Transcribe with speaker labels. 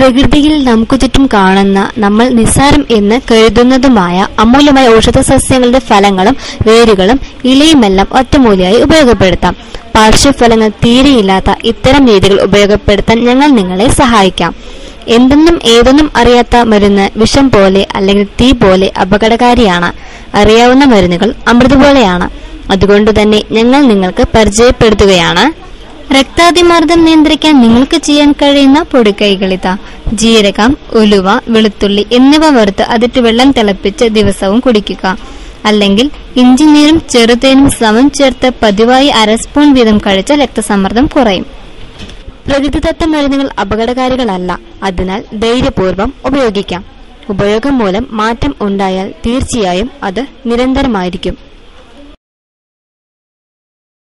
Speaker 1: പ്രകൃതിയിൽ നമുക്ക് ചുറ്റും കാണുന്ന നമ്മൾ നിസ്സാരം എന്ന് കരുതുന്നതുമായ അമൂല്യമായ ഔഷധ സസ്യങ്ങളുടെ ഫലങ്ങളും വേരുകളും ഇലയുമെല്ലാം ഒറ്റമൂലിയായി ഉപയോഗപ്പെടുത്താം പാർശ്വഫലങ്ങൾ തീരെയില്ലാത്ത ഇത്തരം രീതികൾ ഉപയോഗപ്പെടുത്താൻ ഞങ്ങൾ നിങ്ങളെ സഹായിക്കാം എന്തെന്നും ഏതൊന്നും അറിയാത്ത മരുന്ന് വിഷം പോലെ അല്ലെങ്കിൽ തീ പോലെ അപകടകാരിയാണ് അറിയാവുന്ന മരുന്നുകൾ അമൃത് പോലെയാണ് അതുകൊണ്ട് തന്നെ ഞങ്ങൾ നിങ്ങൾക്ക് പരിചയപ്പെടുത്തുകയാണ് രക്താതിമർദ്ദം നിയന്ത്രിക്കാൻ നിങ്ങൾക്ക് ചെയ്യാൻ കഴിയുന്ന പൊടിക്കൈകളിതാ ജീരകം ഉലുവ വെളുത്തുള്ളി എന്നിവ വറുത്ത് അതിട്ട് വെള്ളം തിളപ്പിച്ച് ദിവസവും കുടിക്കുക അല്ലെങ്കിൽ ഇഞ്ചിനീരും ചെറുതേനും സമം ചേർത്ത് പതിവായി അര സ്പൂൺ വീതം കഴിച്ച രക്തസമ്മർദ്ദം കുറയും പ്രകൃതിദത്ത മരുന്നുകൾ അപകടകാരികളല്ല അതിനാൽ ധൈര്യപൂർവ്വം ഉപയോഗിക്കാം ഉപയോഗം മൂലം മാറ്റം ഉണ്ടായാൽ തീർച്ചയായും അത് നിരന്തരമായിരിക്കും